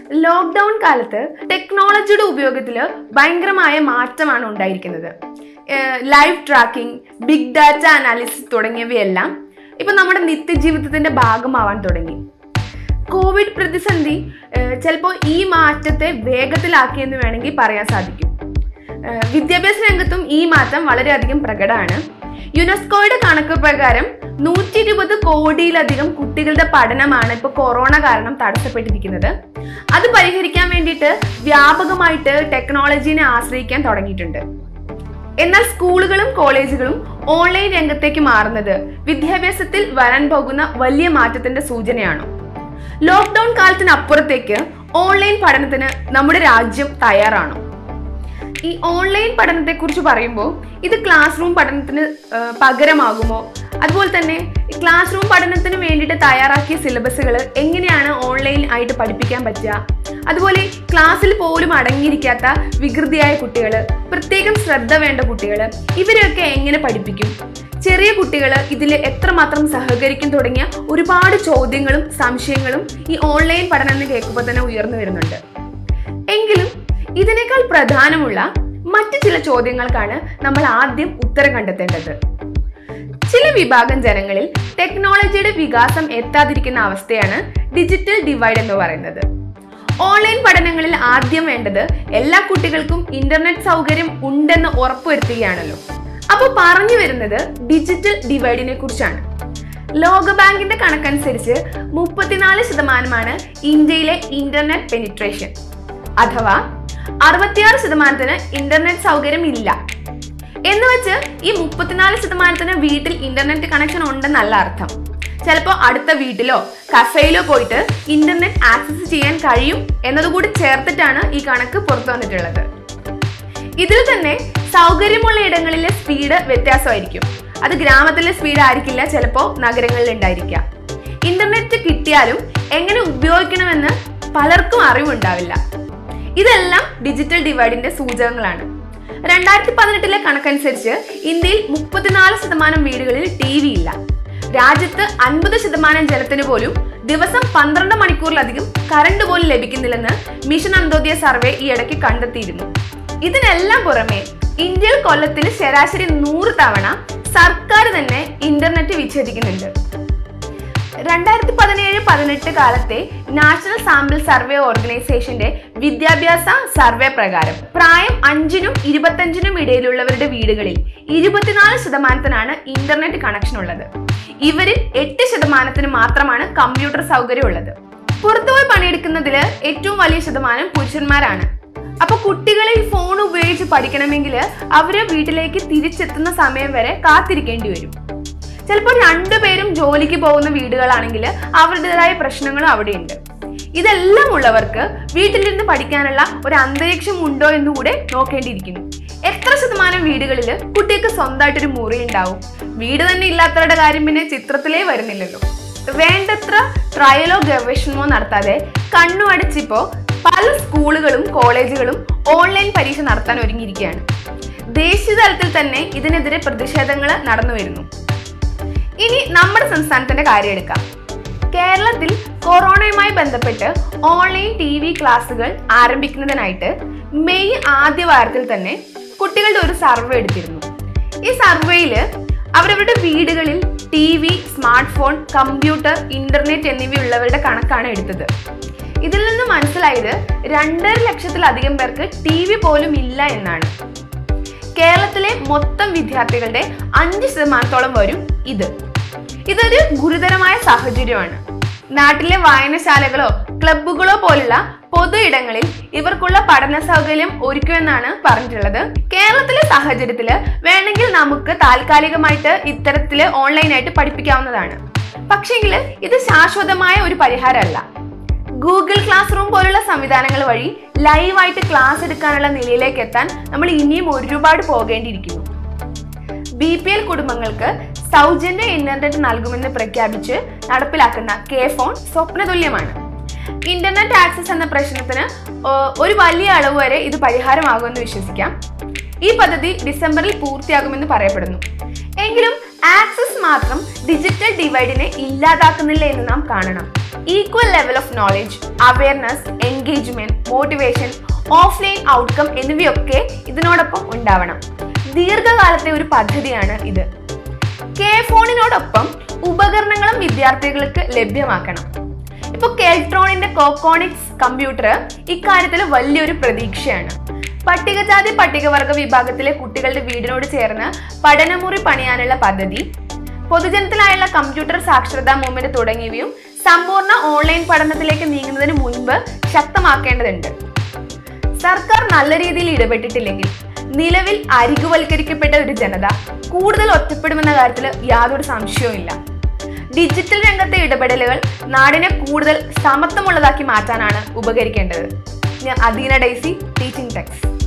lockdown കാലത്ത് ടെക്നോളജിയുടെ ഉപയോഗത്തിൽ ഭയങ്കരമായ മാറ്റമാണ് ഉണ്ടായിരിക്കുന്നത് live tracking big data analysis തുടങ്ങിയവയെല്ലാം ഇപ്പൊ നമ്മുടെ നിത്യജീവിതത്തിന്റെ ഭാഗമാവാൻ തുടങ്ങി കോവിഡ് പ്രതിസന്ധി ചിലപ്പോൾ ഈ മാറ്റത്തെ വേഗത്തിലാക്കിയെന്ന് വേണമെങ്കിൽ പറയാൻ സാധിക്കും ഏഹ് വിദ്യാഭ്യാസ രംഗത്തും ഈ മാറ്റം വളരെയധികം പ്രകടമാണ് യുനെസ്കോയുടെ കണക്ക് പ്രകാരം നൂറ്റി ഇരുപത് കോടിയിലധികം കുട്ടികളുടെ പഠനമാണ് ഇപ്പോൾ കൊറോണ കാരണം തടസ്സപ്പെട്ടിരിക്കുന്നത് അത് പരിഹരിക്കാൻ വേണ്ടിയിട്ട് വ്യാപകമായിട്ട് ടെക്നോളജീനെ ആശ്രയിക്കാൻ തുടങ്ങിയിട്ടുണ്ട് എന്നാൽ സ്കൂളുകളും കോളേജുകളും ഓൺലൈൻ രംഗത്തേക്ക് മാറുന്നത് വിദ്യാഭ്യാസത്തിൽ വരാൻ പോകുന്ന വലിയ മാറ്റത്തിന്റെ സൂചനയാണോ ലോക്ക്ഡൌൺ കാലത്തിനപ്പുറത്തേക്ക് ഓൺലൈൻ പഠനത്തിന് നമ്മുടെ രാജ്യം തയ്യാറാണോ ഈ ഓൺലൈൻ പഠനത്തെ കുറിച്ച് പറയുമ്പോൾ ഇത് ക്ലാസ് റൂം പഠനത്തിന് ആ, പകരമാകുമോ അതുപോലെ തന്നെ ഈ ക്ലാസ് റൂം പഠനത്തിന് വേണ്ടിയിട്ട് തയ്യാറാക്കിയ സിലബസുകൾ എങ്ങനെയാണ് ഓൺലൈൻ ആയിട്ട് പഠിപ്പിക്കാൻ പറ്റുക അതുപോലെ ക്ലാസ്സിൽ പോലും അടങ്ങിയിരിക്കാത്ത വികൃതിയായ കുട്ടികൾ പ്രത്യേകം ശ്രദ്ധ വേണ്ട കുട്ടികൾ ഇവരെയൊക്കെ എങ്ങനെ പഠിപ്പിക്കും ചെറിയ കുട്ടികൾ ഇതിൽ എത്രമാത്രം സഹകരിക്കും തുടങ്ങിയ ഒരുപാട് ചോദ്യങ്ങളും സംശയങ്ങളും ഈ ഓൺലൈൻ പഠനം എന്ന് കേൾക്കുമ്പോൾ തന്നെ ഉയർന്നു വരുന്നുണ്ട് എങ്കിലും ഇതിനേക്കാൾ പ്രധാനമുള്ള മറ്റു ചില ചോദ്യങ്ങൾക്കാണ് നമ്മൾ ആദ്യം ഉത്തരം കണ്ടെത്തേണ്ടത് ചില വിഭാഗം ജനങ്ങളിൽ ടെക്നോളജിയുടെ വികാസം എത്താതിരിക്കുന്ന അവസ്ഥയാണ് ഡിജിറ്റൽ ഡിവൈഡ് എന്ന് പറയുന്നത് ഓൺലൈൻ പഠനങ്ങളിൽ ആദ്യം വേണ്ടത് എല്ലാ കുട്ടികൾക്കും ഇന്റർനെറ്റ് സൗകര്യം ഉണ്ടെന്ന് ഉറപ്പുവരുത്തുകയാണല്ലോ അപ്പോൾ പറഞ്ഞു വരുന്നത് ഡിജിറ്റൽ ഡിവൈഡിനെ കുറിച്ചാണ് ലോകബാങ്കിന്റെ കണക്കനുസരിച്ച് മുപ്പത്തിനാല് ശതമാനമാണ് ഇന്ത്യയിലെ ഇന്റർനെറ്റ് പെനിട്രേഷൻ അഥവാ അറുപത്തിയാറ് ശതമാനത്തിന് ഇന്റർനെറ്റ് സൗകര്യം ഇല്ല എന്ന് വെച്ച് ഈ മുപ്പത്തിനാല് ശതമാനത്തിന് വീട്ടിൽ ഇന്റർനെറ്റ് കണക്ഷൻ ഉണ്ടെന്നല്ല അർത്ഥം ചിലപ്പോൾ അടുത്ത വീട്ടിലോ കഫേയിലോ പോയിട്ട് ഇന്റർനെറ്റ് ആക്സസ് ചെയ്യാൻ കഴിയും എന്നതുകൂടി ചേർത്തിട്ടാണ് ഈ കണക്ക് പുറത്തു വന്നിട്ടുള്ളത് ഇതിൽ തന്നെ സൗകര്യമുള്ള ഇടങ്ങളിലെ സ്പീഡ് വ്യത്യാസമായിരിക്കും അത് ഗ്രാമത്തിലെ സ്പീഡ് ആയിരിക്കില്ല ചിലപ്പോൾ നഗരങ്ങളിൽ ഉണ്ടായിരിക്കാം ഇന്റർനെറ്റ് കിട്ടിയാലും എങ്ങനെ ഉപയോഗിക്കണമെന്ന് പലർക്കും അറിവുണ്ടാവില്ല ഇതെല്ലാം ഡിജിറ്റൽ ഡിവൈഡിന്റെ സൂചകങ്ങളാണ് രണ്ടായിരത്തി പതിനെട്ടിലെ കണക്കനുസരിച്ച് ഇന്ത്യയിൽ മുപ്പത്തിനാല് ശതമാനം വീടുകളിൽ ടി വി ഇല്ല രാജ്യത്ത് അൻപത് ശതമാനം ജനത്തിന് പോലും ദിവസം പന്ത്രണ്ട് മണിക്കൂറിലധികം കറണ്ട് പോലും ലഭിക്കുന്നില്ലെന്ന് മിഷൻ അന്തോദയ സർവേ ഈ ഇടയ്ക്ക് കണ്ടെത്തിയിരുന്നു ഇതിനെല്ലാം പുറമെ ഇന്ത്യയിൽ കൊല്ലത്തിൽ ശരാശരി നൂറ് തവണ സർക്കാർ തന്നെ ഇന്റർനെറ്റ് വിച്ഛേദിക്കുന്നുണ്ട് രണ്ടായിരത്തി പതിനേഴ് പതിനെട്ട് കാലത്തെ നാഷണൽ സാമ്പിൾ സർവേ ഓർഗനൈസേഷന്റെ വിദ്യാഭ്യാസ സർവേ പ്രകാരം പ്രായം അഞ്ചിനും ഇരുപത്തഞ്ചിനും ഇടയിലുള്ളവരുടെ വീടുകളിൽ ഇരുപത്തിനാല് ശതമാനത്തിനാണ് ഇന്റർനെറ്റ് കണക്ഷൻ ഉള്ളത് ഇവരിൽ എട്ട് ശതമാനത്തിന് മാത്രമാണ് കമ്പ്യൂട്ടർ സൗകര്യം ഉള്ളത് പുറത്തുപോയി പണിയെടുക്കുന്നതിൽ ഏറ്റവും വലിയ ശതമാനം പുരുഷന്മാരാണ് അപ്പൊ കുട്ടികളെ ഈ ഫോൺ ഉപയോഗിച്ച് പഠിക്കണമെങ്കിൽ അവര് വീട്ടിലേക്ക് തിരിച്ചെത്തുന്ന സമയം വരെ കാത്തിരിക്കേണ്ടി വരും ചിലപ്പോൾ രണ്ടുപേരും ജോലിക്ക് പോകുന്ന വീടുകളാണെങ്കിൽ അവരുടേതായ പ്രശ്നങ്ങളും അവിടെയുണ്ട് ഇതെല്ലാം ഉള്ളവർക്ക് വീട്ടിലിരുന്ന് പഠിക്കാനുള്ള ഒരു അന്തരീക്ഷം ഉണ്ടോ എന്നുകൂടെ നോക്കേണ്ടിയിരിക്കുന്നു എത്ര ശതമാനം വീടുകളിൽ കുട്ടിക്ക് സ്വന്തമായിട്ടൊരു മുറി ഉണ്ടാവും വീട് തന്നെ ഇല്ലാത്തവരുടെ കാര്യം പിന്നെ ചിത്രത്തിലേ വരുന്നില്ലല്ലോ വേണ്ടത്ര ട്രയലോ ഗവേഷണമോ നടത്താതെ കണ്ണു അടച്ചിപ്പോ പല സ്കൂളുകളും കോളേജുകളും ഓൺലൈൻ പരീക്ഷ നടത്താൻ ഒരുങ്ങിയിരിക്കുകയാണ് ദേശീയ തലത്തിൽ തന്നെ ഇതിനെതിരെ പ്രതിഷേധങ്ങൾ നടന്നു വരുന്നു ഇനി നമ്മുടെ സംസ്ഥാനത്തിന്റെ കാര്യം എടുക്കാം കേരളത്തിൽ കൊറോണയുമായി ബന്ധപ്പെട്ട് ഓൺലൈൻ ടി വി ക്ലാസ്സുകൾ ആരംഭിക്കുന്നതിനായിട്ട് മെയ് ആദ്യ വാരത്തിൽ തന്നെ കുട്ടികളുടെ ഒരു സർവേ എടുത്തിരുന്നു ഈ സർവേയിൽ അവരവരുടെ വീടുകളിൽ T V smart phone computer internet എന്നിവയുള്ളവരുടെ കണക്കാണ് എടുത്തത് ഇതിൽ നിന്ന് മനസ്സിലായത് രണ്ടര ലക്ഷത്തിലധികം പേർക്ക് ടി വി പോലും ഇല്ല എന്നാണ് കേരളത്തിലെ മൊത്തം വിദ്യാർത്ഥികളുടെ അഞ്ച് ശതമാനത്തോളം വരും ഇത് ഇതൊരു ഗുരുതരമായ സാഹചര്യമാണ് നാട്ടിലെ വായനശാലകളോ ക്ലബ്ബുകളോ പോലുള്ള പൊതു ഇടങ്ങളിൽ ഇവർക്കുള്ള പഠന സൗകര്യം ഒരുക്കുമെന്നാണ് പറഞ്ഞിട്ടുള്ളത് കേരളത്തിലെ സാഹചര്യത്തിൽ വേണമെങ്കിൽ നമുക്ക് താൽക്കാലികമായിട്ട് ഇത്തരത്തില് ഓൺലൈനായിട്ട് പഠിപ്പിക്കാവുന്നതാണ് പക്ഷെങ്കിൽ ഇത് ശാശ്വതമായ ഒരു പരിഹാരമല്ല ഗൂഗിൾ ക്ലാസ് റൂം പോലുള്ള സംവിധാനങ്ങൾ വഴി ലൈവായിട്ട് ക്ലാസ് എടുക്കാനുള്ള നിലയിലേക്ക് എത്താൻ നമ്മൾ ഇനിയും ഒരുപാട് പോകേണ്ടിയിരിക്കുന്നു ബി പി എൽ കുടുംബങ്ങൾക്ക് സൗജന്യ ഇന്റർനെറ്റ് നൽകുമെന്ന് പ്രഖ്യാപിച്ച് നടപ്പിലാക്കുന്ന കെ ഫോൺ സ്വപ്നതുല്യമാണ് ഇന്റർനെറ്റ് ആക്സസ് എന്ന പ്രശ്നത്തിന് ഏർ, ഒരു വലിയ അളവ് വരെ ഇത് പരിഹാരമാകുമെന്ന് വിശ്വസിക്കാം ഈ പദ്ധതി ഡിസംബറിൽ പൂർത്തിയാകുമെന്ന് പറയപ്പെടുന്നു എങ്കിലും ആക്സസ് മാത്രം ഡിജിറ്റൽ ഡിവൈഡിനെ ഇല്ലാതാക്കുന്നില്ല എന്ന് നാം കാണണം equal level of knowledge awareness engagement motivation offline outcome എന്നിവയൊക്കെ ഇതിനോടൊപ്പം ഉണ്ടാവണം ദീർഘകാലത്തെ ഒരു പദ്ധതിയാണ് ഇത് കെ ഫോണിനോടൊപ്പം ഉപകരണങ്ങളും വിദ്യാർത്ഥികൾക്ക് ലഭ്യമാക്കണം ഇപ്പൊ കെൽട്രോണിന്റെ കോക്കോണിക്സ് കമ്പ്യൂട്ടർ ഇക്കാര്യത്തിൽ വലിയൊരു പ്രതീക്ഷയാണ് പട്ടികജാതി പട്ടികവർഗ വിഭാഗത്തിലെ കുട്ടികളുടെ വീടിനോട് ചേർന്ന് പഠനമുറി പണിയാനുള്ള പദ്ധതി പൊതുജനത്തിനായുള്ള കമ്പ്യൂട്ടർ സാക്ഷരതാ മൂവ്മെന്റ് തുടങ്ങിയവയും സമ്പൂർണ്ണ ഓൺലൈൻ പഠനത്തിലേക്ക് നീങ്ങുന്നതിന് മുൻപ് ശക്തമാക്കേണ്ടതുണ്ട് സർക്കാർ നല്ല രീതിയിൽ ഇടപെട്ടിട്ടില്ലെങ്കിൽ നിലവിൽ അരികുവൽക്കരിക്കപ്പെട്ട ഒരു ജനത കൂടുതൽ ഒറ്റപ്പെടുമെന്ന കാര്യത്തിൽ യാതൊരു സംശയവുമില്ല ഡിജിറ്റൽ രംഗത്തെ ഇടപെടലുകൾ നാടിനെ കൂടുതൽ സമത്വമുള്ളതാക്കി മാറ്റാനാണ് ഉപകരിക്കേണ്ടത് ഞാൻ അദീന ഡൈസി ടീച്ചിങ് ടെക്സ്